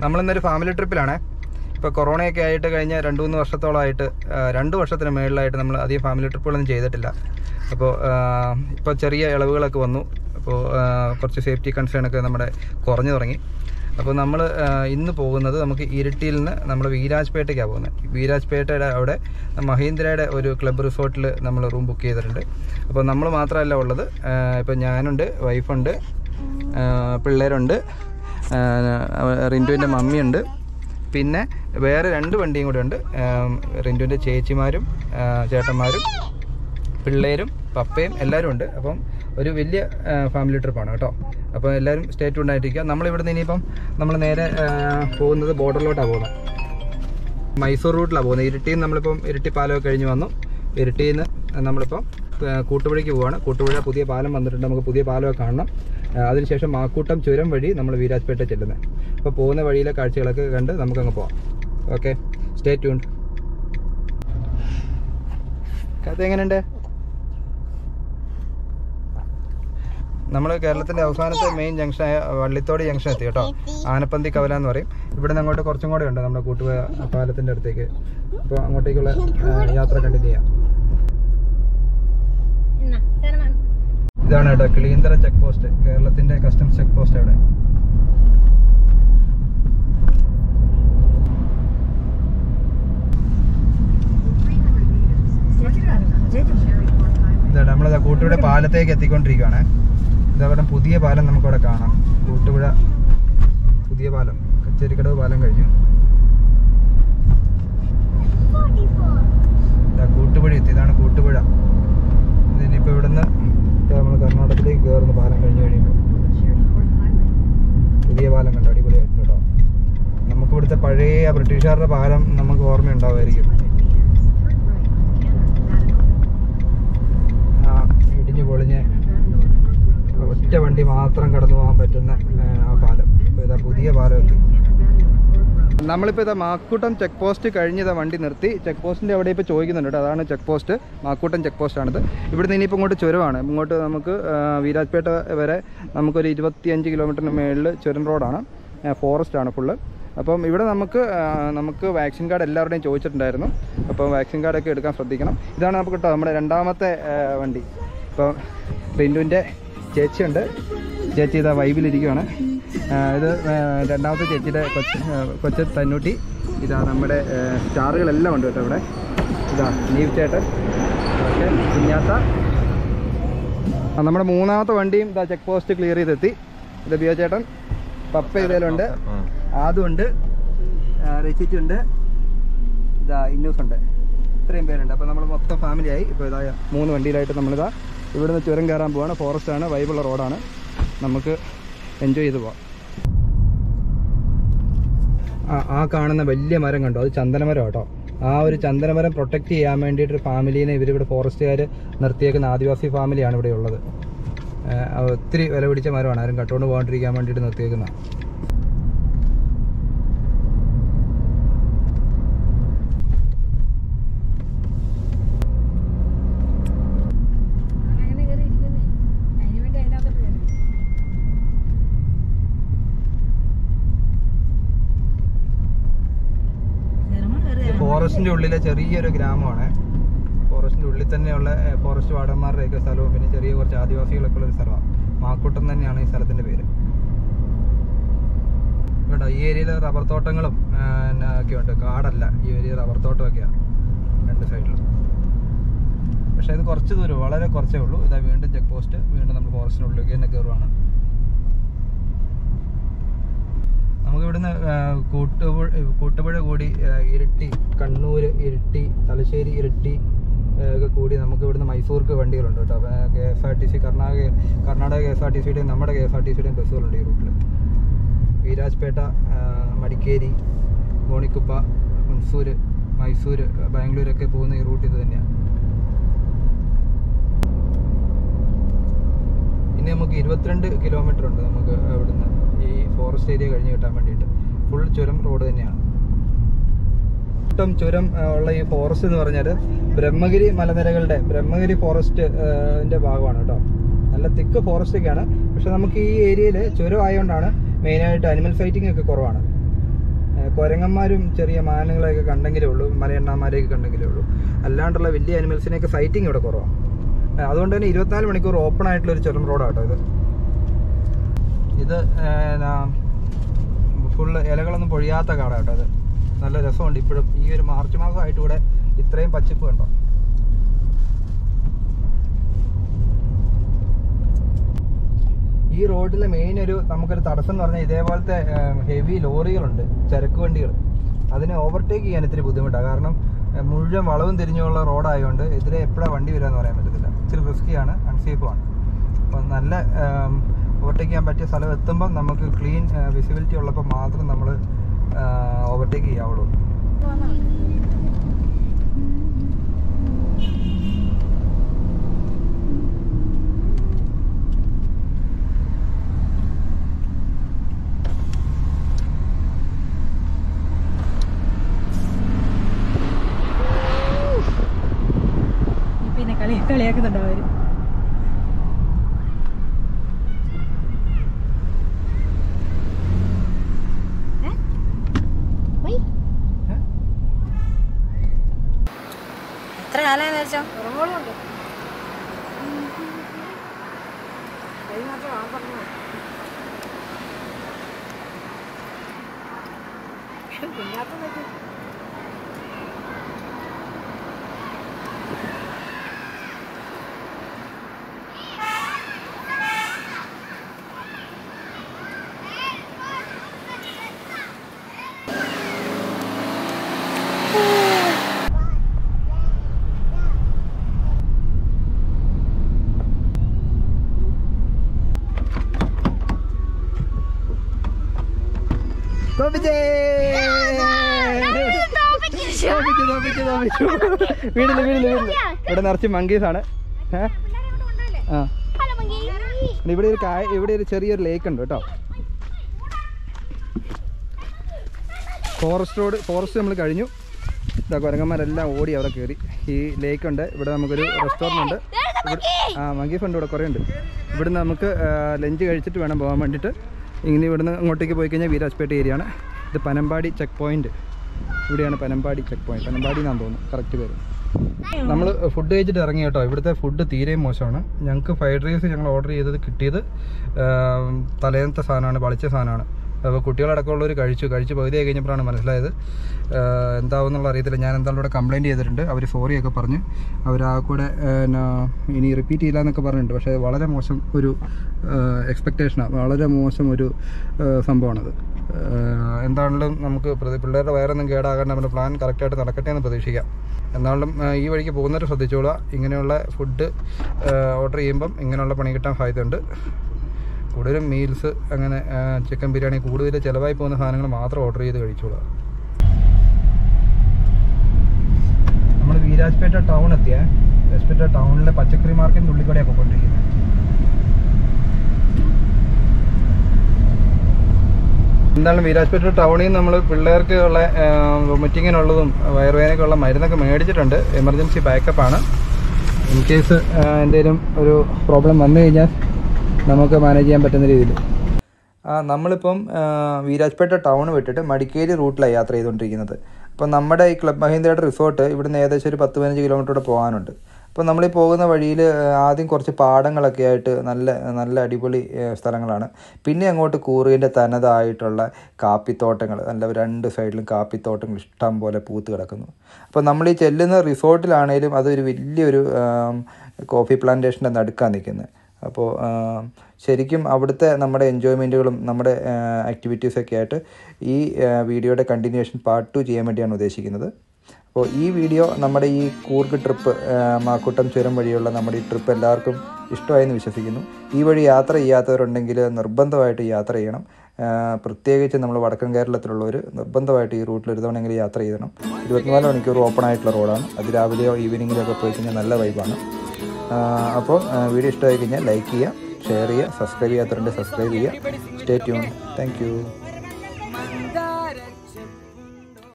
നമ്മളിന്നൊരു family ട്രിപ്പിലാണ് ഇപ്പോൾ കൊറോണയൊക്കെ ആയിട്ട് കഴിഞ്ഞ രണ്ട് മൂന്ന് വർഷത്തോളമായിട്ട് ആ, രണ്ട് വർഷത്തിന് മേളിലായിട്ട് നമ്മൾ അധികം ഫാമിലി ട്രിപ്പുകളൊന്നും ചെയ്തിട്ടില്ല അപ്പോൾ ഇപ്പോൾ ചെറിയ ഇളവുകളൊക്കെ വന്നു അപ്പോൾ ആ, കുറച്ച് സേഫ്റ്റി കൺസേൺ ഒക്കെ നമ്മുടെ കുറഞ്ഞു തുടങ്ങി അപ്പോൾ നമ്മൾ ഇന്ന് പോകുന്നത് നമുക്ക് ഇരിട്ടിയിൽ നിന്ന് നമ്മൾ വീരാജ്പേട്ടയ്ക്കാണ് പോകുന്നത് വീരാജ്പേട്ടയുടെ അവിടെ മഹീന്ദ്രയുടെ ഒരു ക്ലബ്ബ് റിസോർട്ടിൽ നമ്മൾ റൂം ബുക്ക് ചെയ്തിട്ടുണ്ട് അപ്പോൾ നമ്മൾ മാത്രമല്ല ഉള്ളത് ഇപ്പോൾ ഞാനുണ്ട് വൈഫുണ്ട് ആ, പിള്ളേരുണ്ട് ആ, റിൻറ്റുവിൻ്റെ മമ്മിയുണ്ട് പിന്നെ വേറെ രണ്ട് വണ്ടിയും കൂടെ ഉണ്ട് റിൻറ്റുവിൻ്റെ ചേച്ചിമാരും ആ, ചേട്ടന്മാരും പിള്ളേരും പപ്പയും എല്ലാവരും ഉണ്ട് അപ്പം ഒരു വലിയ ഫാമിലി ട്രിപ്പാണ് കേട്ടോ അപ്പോൾ എല്ലാവരും സ്റ്റേ ട്യൂൺ ആയിട്ടിരിക്കുക നമ്മളിവിടുന്ന് ഇനിയിപ്പം നമ്മൾ നേരെ ആ, പോകുന്നത് ബോർഡറിലോട്ടാണ് പോകുന്നത് മൈസൂർ റൂട്ടിലാണ് പോകുന്നത് ഇരിട്ടിയിൽ നിന്ന് നമ്മളിപ്പം ഇരിട്ടി പാലമൊക്കെ കഴിഞ്ഞ് വന്നു ഇരിട്ടിയിൽ നിന്ന് നമ്മളിപ്പം ആ, കൂട്ടുപുഴയ്ക്ക് പോവാണ് കൂട്ടുപുഴ പുതിയ പാലം വന്നിട്ടുണ്ട് നമുക്ക് പുതിയ പാലമൊക്കെ കാണണം ആ, അതിനുശേഷം മാക്കൂട്ടം ചുരം വഴി നമ്മൾ വീരാജ്പേട്ട ചെല്ലുന്നത് അപ്പോൾ പോകുന്ന വഴിയിലെ കാഴ്ചകളൊക്കെ കണ്ട് നമുക്കങ്ങ് പോവാം ഓക്കെ സ്റ്റേ ട്യൂൺ കഥ എങ്ങനെയുണ്ട് നമ്മൾ കേരളത്തിന്റെ അവസാനത്തെ മെയിൻ ജംഗ്ഷനായ വള്ളിത്തോട് ജംഗ്ഷൻ എത്തി കേട്ടോ ആനപ്പന്തി കവല എന്ന് പറയും ഇവിടെ നിന്ന് അങ്ങോട്ട് കുറച്ചും കൂടെ ഉണ്ട് നമ്മുടെ കൂട്ടുപോയ പാലത്തിന്റെ അടുത്തേക്ക് അപ്പോൾ അങ്ങോട്ടേക്കുള്ള ആ, യാത്ര കണ്ടിന്യൂ ചെയ്യാം ഇതാണ് കേട്ടോ കിളിയന്തര ചെക്ക് പോസ്റ്റ് കേരളത്തിന്റെ കസ്റ്റംസ് ചെക്ക് പോസ്റ്റ് അവിടെ ഇതാണ് നമ്മളിതാ കൂട്ടുപുഴ പാലത്തേക്ക് എത്തിക്കൊണ്ടിരിക്കുകയാണ് ഇതവിടെ പുതിയ പാലം നമുക്കവിടെ കാണാം കൂട്ടുപുഴ പുതിയ പാലം കച്ചേരിക്കടവ് പാലം കഴിഞ്ഞു ഇതാ കൂട്ടുപുഴ എത്തി ഇതാണ് കൂട്ടുപുഴ ഇതിനിപ്പോൾ ഇവിടുന്ന് നമ്മൾ കർണാടകത്തിലേക്ക് കയറുന്ന പാലം കഴിഞ്ഞ് കഴിയുമ്പോൾ പുതിയ പാലം കണ്ടോ അടിപൊളിയായിട്ടുണ്ട് കേട്ടോ നമുക്ക് ഇവിടുത്തെ പഴയ ബ്രിട്ടീഷുകാരുടെ പാലം നമുക്ക് ഓർമ്മയുണ്ടാവുമായിരിക്കും ആ ഇടിഞ്ഞു പൊളിഞ്ഞ് ഒറ്റ വണ്ടി മാത്രം കടന്നു പോകാൻ പറ്റുന്ന ആ, ആ പാലം ഇപ്പോൾ ഇതാ പുതിയ പാലം എത്തി നമ്മളിപ്പോൾ ഇതാ മാക്കൂട്ടം ചെക്ക് പോസ്റ്റ് കഴിഞ്ഞ് ഇതാ വണ്ടി നിർത്തി ചെക്ക് പോസ്റ്റിൻ്റെ അവിടെ ഇപ്പോൾ ചോദിക്കുന്നുണ്ട് കേട്ടോ അതാണ് ചെക്ക് പോസ്റ്റ് മാക്കൂട്ടം ചെക്ക് പോസ്റ്റാണിത് ഇവിടുന്ന് ഇനിയിപ്പോൾ ഇങ്ങോട്ട് ചുരമാണ് ഇങ്ങോട്ട് നമുക്ക് ആ, വീരാജ്പേട്ട വരെ നമുക്കൊരു ഇരുപത്തിയഞ്ച് കിലോമീറ്ററിന് മേളിൽ ചുരം റോഡാണ് ഫോറസ്റ്റ് ആണ് ഫുള്ള് അപ്പം ഇവിടെ നമുക്ക് ആ, നമുക്ക് വാക്സിൻ കാർഡ് എല്ലാവരുടെയും ചോദിച്ചിട്ടുണ്ടായിരുന്നു അപ്പം വാക്സിൻ കാർഡൊക്കെ എടുക്കാൻ ശ്രദ്ധിക്കണം ഇതാണ് നമുക്ക് കേട്ടോ നമ്മുടെ രണ്ടാമത്തെ ആ, വണ്ടി ഇപ്പം റിൻറ്റുവിൻ്റെ ചേച്ചിയുണ്ട് ചേച്ചി ഇതാ വൈബിലിരിക്കുവാണ് ആ, ഇത് ആ, രണ്ടാമത്തെ ചേച്ചിയുടെ കൊച്ച് ആ, കൊച്ച് തന്നൂട്ടി ഇതാ നമ്മുടെ ആ, സ്റ്റാറുകളെല്ലാം ഉണ്ട് കേട്ടോ ഇവിടെ ഇതാ നീവ് ചേട്ടൻ ഓക്കെ കുഞ്ഞാത്ത ആ, നമ്മുടെ മൂന്നാമത്തെ വണ്ടിയും ഇതാ ചെക്ക് പോസ്റ്റ് ക്ലിയർ ചെയ്തെത്തി ഇത് ബിയോ ചേട്ടൻ പപ്പ ഇതിലുണ്ട് ആദുണ്ട് രചിച്ചുണ്ട് ഇതാ ഇന്നൂസ് ഉണ്ട് ഇത്രയും പേരുണ്ട് അപ്പോൾ നമ്മൾ മൊത്തം ഫാമിലി ആയി ഇപ്പോൾ ഇതാ മൂന്ന് വണ്ടിയിലായിട്ട് നമ്മളിതാ ഇവിടുന്ന് ചുരം കയറാൻ പോവാണ് ഫോറസ്റ്റ് ആണ് വൈബുള്ള റോഡാണ് നമുക്ക് എൻജോയ് ചെയ്ത് പോവാം ആ ആ കാണുന്ന വലിയ മരം കണ്ടോ അത് ചന്ദനമരം കേട്ടോ ആ ഒരു ചന്ദനമരം പ്രൊട്ടക്ട് ചെയ്യാൻ വേണ്ടിയിട്ട് ഫാമിലീനെ ഇവരിവിടെ ഫോറസ്റ്റുകാർ നിർത്തിയേക്കുന്ന ആദിവാസി ഫാമിലിയാണ് ഇവിടെ ഉള്ളത് ആ, ഒത്തിരി വില പിടിച്ച മരമാണ് ആരും കട്ടുകൊണ്ട് പോകാണ്ടിരിക്കാൻ വേണ്ടിയിട്ട് നിർത്തിയേക്കുന്ന ഫോറസ്റ്റിന്റെ ഉള്ളിലെ ചെറിയൊരു ഗ്രാമമാണ് ഫോറസ്റ്റിന്റെ ഉള്ളിൽ തന്നെയുള്ള ഏഹ്, ഫോറസ്റ്റ് വാർഡന്മാരുടെയൊക്കെ സ്ഥലവും പിന്നെ ചെറിയ കുറച്ച് ആദിവാസികളൊക്കെ ഉള്ള ഒരു സ്ഥലമാണ് മാക്കൂട്ടം തന്നെയാണ് ഈ സ്ഥലത്തിന്റെ പേര് കേട്ടോ ഈ ഏരിയയിൽ റബ്ബർ തോട്ടങ്ങളും ആഹ്, പിന്നെ ഒക്കെ ഉണ്ട് കാടല്ല ഈ ഏരിയ റബ്ബർ തോട്ടമൊക്കെയാണ് രണ്ട് സൈഡിലും പക്ഷേ ഇത് കുറച്ച് ദൂരം വളരെ കുറച്ചേ ഉള്ളൂ ഇതാ വീണ്ടും ചെക്ക് പോസ്റ്റ് വീണ്ടും നമ്മൾ ഫോറസ്റ്റിനുള്ളിലേക്ക് തന്നെ കയറുവാണ് നമുക്ക് ഇവിടുന്ന് കൂട്ടുപുഴ കൂട്ടുപുഴ കൂടി ആ, ഇരിട്ടി കണ്ണൂർ ഇരിട്ടി തലശ്ശേരി ഇരിട്ടി ആ, ഒക്കെ കൂടി നമുക്ക് ഇവിടുന്ന് മൈസൂർക്ക് വണ്ടികളുണ്ട് കേട്ടോ K S R T C Karnataka Karnataka K S R T സിയുടെയും നമ്മുടെ കെ എസ് ആർ ടി സിയുടെയും ബസ്സുകളുണ്ട് ഈ റൂട്ടിൽ വീരാജ്പേട്ട ആ, മടിക്കേരി ഗോണിക്കുപ്പ മൻസൂർ മൈസൂർ ബാംഗ്ലൂരൊക്കെ പോകുന്ന ഈ റൂട്ട് ഇത് തന്നെയാണ് ഇനി നമുക്ക് ഇരുപത്തിരണ്ട് കിലോമീറ്റർ ഉണ്ട് നമുക്ക് അവിടുന്ന് ഈ ഫോറസ്റ്റ് ഏരിയ കഴിഞ്ഞ് കിട്ടാൻ വേണ്ടിയിട്ട് ഫുൾ ചുരം റോഡ് തന്നെയാണ് ഒട്ടും ചുരം ആ, ഉള്ള ഈ ഫോറസ്റ്റ് എന്ന് പറഞ്ഞാൽ ബ്രഹ്മഗിരി മലനിരകളുടെ ബ്രഹ്മഗിരി ഫോറസ്റ്റ് ന്റെ ഭാഗമാണ് കേട്ടോ നല്ല തിക്ക് ഫോറസ്റ്റ് ഒക്കെയാണ് പക്ഷെ നമുക്ക് ഈ ഏരിയയിൽ ചുരം ആയതുകൊണ്ടാണ് മെയിനായിട്ട് അനിമൽ ഫൈറ്റിംഗ് ഒക്കെ കുറവാണ് കുരങ്ങന്മാരും ചെറിയ മാനുകളെയൊക്കെ കണ്ടെങ്കിലേ ഉള്ളൂ മലയണ്ണാന്മാരെയൊക്കെ കണ്ടെങ്കിലേ ഉള്ളൂ അല്ലാണ്ടുള്ള വലിയ ആനിമൽസിനെയൊക്കെ സൈറ്റിംഗ് ഇവിടെ കുറവാണ് ഏഹ് അതുകൊണ്ട് തന്നെ ഇരുപത്തിനാല് മണിക്കൂർ ഓപ്പൺ ആയിട്ടുള്ള ഒരു ചുരം റോഡാട്ടോ ഇത് ഇത് ഫുള്ള് ഇലകളൊന്നും പൊഴിയാത്ത കാടാട്ടോ ഇത് നല്ല രസമുണ്ട് ഇപ്പോഴും ഈ ഒരു മാർച്ച് മാസമായിട്ട് ഇവിടെ ഇത്രയും പച്ചപ്പ് കണ്ടോ ഈ റോഡിലെ മെയിൻ ഒരു നമുക്കൊരു തടസ്സം എന്ന് പറഞ്ഞാൽ ഇതേപോലത്തെ ഹെവി ലോറികളുണ്ട് ചരക്ക് വണ്ടികൾ അതിനെ ഓവർടേക്ക് ചെയ്യാൻ ഇത്തിരി ബുദ്ധിമുട്ടാണ് കാരണം ഏഹ്, മുഴുവൻ വളവും തിരിഞ്ഞുള്ള റോഡായതുകൊണ്ട് ഇതിലെ എപ്പോഴാണ് വണ്ടി വരാമെന്ന് പറയാൻ പറ്റത്തില്ല ഇച്ചിരി റിസ്ക്കിയാണ് അൺസേഫുമാണ് അപ്പോൾ നല്ല ഓവർടേക്ക് ചെയ്യാൻ പറ്റിയ സ്ഥലം എത്തുമ്പം നമുക്ക് ക്ലീൻ വിസിബിലിറ്റി ഉള്ളപ്പോൾ മാത്രം നമ്മൾ ഓവർടേക്ക് ചെയ്യാവുള്ളൂ പിന്നെ കളി കളിയാക്കുന്നുണ്ടോ അവര് എത്ര കാലമായി വെച്ചോ തോപ്പിച്ചേ! തോപ്പിച്ചു, തോപ്പിച്ചു, തോപ്പിച്ചു. വീടില് വീടില് വീടില് ഇവിടെ നിറച്ച് മങ്കീസ് ആണ് ഏ? ആ ഇവിടെ ഒരു കായ ഇവിടെ ഒരു ചെറിയൊരു ലേക്ക് ഉണ്ട് കേട്ടോ ഫോറസ്റ്റ് റോഡ് ഫോറസ്റ്റ് നമ്മൾ കഴിഞ്ഞു ഇതാ കുരങ്ങന്മാരെല്ലാം ഓടി അവിടെ കയറി ഈ ലേക്ക് ഉണ്ട് ഇവിടെ നമുക്കൊരു റെസ്റ്റോറൻറ്റ് ഉണ്ട് ഇവിടെ ആ മങ്കീസ് ഉണ്ട് ഇവിടെ കുറേ ഉണ്ട് ഇവിടുന്ന് നമുക്ക് ലഞ്ച് കഴിച്ചിട്ട് വേണം പോകാൻ വേണ്ടിയിട്ട് ഇങ്ങനെ ഇവിടുന്ന് അങ്ങോട്ടേക്ക് പോയി കഴിഞ്ഞാൽ വീരാജ്പേട്ട ഏരിയ ആണ് ഇത് പനമ്പാടി ചെക്ക് പോയിന്റ് ഇവിടെയാണ് പനമ്പാടി ചെക്ക് പോയിന്റ് പനമ്പാടി എന്നാന്ന് തോന്നുന്നു കറക്റ്റ് പേര് നമ്മൾ ഫുഡ് കഴിച്ചിട്ട് ഇറങ്ങി കേട്ടോ ഇവിടുത്തെ ഫുഡ് തീരെ മോശമാണ് ഞങ്ങൾക്ക് ഫ്രൈഡ് റൈസ് ഞങ്ങൾ ഓർഡർ ചെയ്തത് കിട്ടിയത് ആം, തലേന്നത്തെ സാധനമാണ് പളിച്ച സാധനമാണ് അപ്പോൾ കുട്ടികളടക്കമുള്ളവർ കഴിച്ചു കഴിച്ച് പകുതിയായി കഴിഞ്ഞപ്പോഴാണ് മനസ്സിലായത് ആ, എന്താവുന്നുള്ള അറിയത്തില്ല ഞാൻ എന്തായാലും ഇവിടെ കംപ്ലയിൻറ്റ് ചെയ്തിട്ടുണ്ട് അവർ സോറിയൊക്കെ പറഞ്ഞ് അവർ ആ കൂടെ എന്നാ, ഇനി റിപ്പീറ്റ് ചെയ്യില്ല എന്നൊക്കെ പറഞ്ഞിട്ടുണ്ട് പക്ഷേ വളരെ മോശം ഒരു എക്സ്പെക്റ്റേഷനാണ് വളരെ മോശം ഒരു ആ, സംഭവമാണത് ആ, എന്താണെങ്കിലും നമുക്ക് പ്രതി- പിള്ളേരുടെ വയറൊന്നും കേടാകാൻ നമ്മുടെ പ്ലാൻ കറക്റ്റായിട്ട് നടക്കട്ടെ എന്ന് പ്രതീക്ഷിക്കാം എന്നാലും ആ, ഈ വഴിക്ക് പോകുന്നവർ ശ്രദ്ധിച്ചോളുക ഇങ്ങനെയുള്ള ഫുഡ് ഓർഡർ ചെയ്യുമ്പം ഇങ്ങനെയുള്ള പണി കിട്ടാൻ സാധ്യതയുണ്ട് കൂടുതലും മീൽസ് അങ്ങനെ ചിക്കൻ ബിരിയാണി കൂടുതൽ ചിലവായി പോകുന്ന സാധനങ്ങൾ മാത്രം ഓർഡർ ചെയ്ത് കഴിച്ചോളുക നമ്മൾ വീരാജ്പേട്ട ടൗൺ എത്തിയേ വീരാജ്പേട്ട ടൗണിലെ പച്ചക്കറി മാർക്കറ്റിൻ്റെ ഉള്ളിൽ കൂടെയാണ് പോയിക്കൊണ്ടിരിക്കുന്നത് എന്താണ് വീരാജ്പേട്ട ടൗണിൽ നിന്ന് നമ്മൾ പിള്ളേർക്ക് ഉള്ള വൊമിറ്റിങ്ങിനുള്ളതും വയറുവേദനയ്ക്കുള്ള മരുന്നൊക്കെ മേടിച്ചിട്ടുണ്ട് എമർജൻസി ബാക്കപ്പ് ആണ് ഇൻ കേസ് എന്തെങ്കിലും ഒരു പ്രോബ്ലം വന്നു കഴിഞ്ഞാൽ നമുക്ക് മാനേജ് ചെയ്യാൻ പറ്റുന്ന രീതിയിൽ നമ്മളിപ്പം ആ, വീരാജ്പേട്ട ടൗൺ വിട്ടിട്ട് മടിക്കേരി റൂട്ടിലാണ് യാത്ര ചെയ്തുകൊണ്ടിരിക്കുന്നത് അപ്പോൾ നമ്മുടെ ഈ ക്ലബ് മഹീന്ദ്രയുടെ റിസോർട്ട് ഇവിടുന്ന് ഏകദേശം ഒരു പത്ത് പതിനഞ്ച് കിലോമീറ്റർ പോകാനുണ്ട് അപ്പോൾ നമ്മൾ ഈ പോകുന്ന വഴിയിൽ ആദ്യം കുറച്ച് പാടങ്ങളൊക്കെ ആയിട്ട് നല്ല നല്ല അടിപൊളി ഏ, സ്ഥലങ്ങളാണ് പിന്നെ അങ്ങോട്ട് കൂറുകിൻ്റെ തനതായിട്ടുള്ള കാപ്പിത്തോട്ടങ്ങൾ നല്ല രണ്ട് സൈഡിലും കാപ്പിത്തോട്ടങ്ങൾ ഇഷ്ടം പോലെ പൂത്ത് കിടക്കുന്നു അപ്പോൾ നമ്മൾ ഈ ചെല്ലുന്ന റിസോർട്ടിലാണേലും അതൊരു വലിയൊരു ആം, കോഫി പ്ലാന്റേഷൻ്റെ നടുക്കാണ് നിൽക്കുന്നത് അപ്പോൾ ശരിക്കും അവിടുത്തെ നമ്മുടെ എൻജോയ്മെൻറ്റുകളും നമ്മുടെ ആക്ടിവിറ്റീസൊക്കെ ആയിട്ട് ഈ ആ, വീഡിയോയുടെ കണ്ടിന്യൂഷൻ പാർട്ട് ടു ചെയ്യാൻ വേണ്ടിയാണ് ഉദ്ദേശിക്കുന്നത് അപ്പോൾ ഈ വീഡിയോ നമ്മുടെ ഈ കൂർഗ് ട്രിപ്പ് മാക്കൂട്ടം ചുരം വഴിയുള്ള നമ്മുടെ ഈ ട്രിപ്പ് എല്ലാവർക്കും ഇഷ്ടമായെന്ന് വിശ്വസിക്കുന്നു ഈ വഴി യാത്ര ചെയ്യാത്തവരുണ്ടെങ്കിൽ നിർബന്ധമായിട്ട് യാത്ര ചെയ്യണം ആ, പ്രത്യേകിച്ച് നമ്മൾ വടക്കൻ കേരളത്തിലുള്ളവർ നിർബന്ധമായിട്ട് ഈ റൂട്ടിൽ ഒരു തവണയെങ്കിലും യാത്ര ചെയ്യണം ഇരുപത്തിനാല് മണിക്കൂർ ഓപ്പൺ ആയിട്ടുള്ള റോഡാണ് അത് രാവിലെയോ ഈവനിങ്ങിലോ ഒക്കെ പോയി കഴിഞ്ഞാൽ നല്ല വൈബാണ് അപ്പോൾ വീഡിയോ ഇഷ്ടമായി കഴിഞ്ഞാൽ ലൈക്ക് ചെയ്യുക ഷെയർ ചെയ്യുക സബ്സ്ക്രൈബ് ചെയ്യാത്തവരുണ്ട് സബ്സ്ക്രൈബ് ചെയ്യുക സ്റ്റേ ട്യൂൺ താങ്ക് യു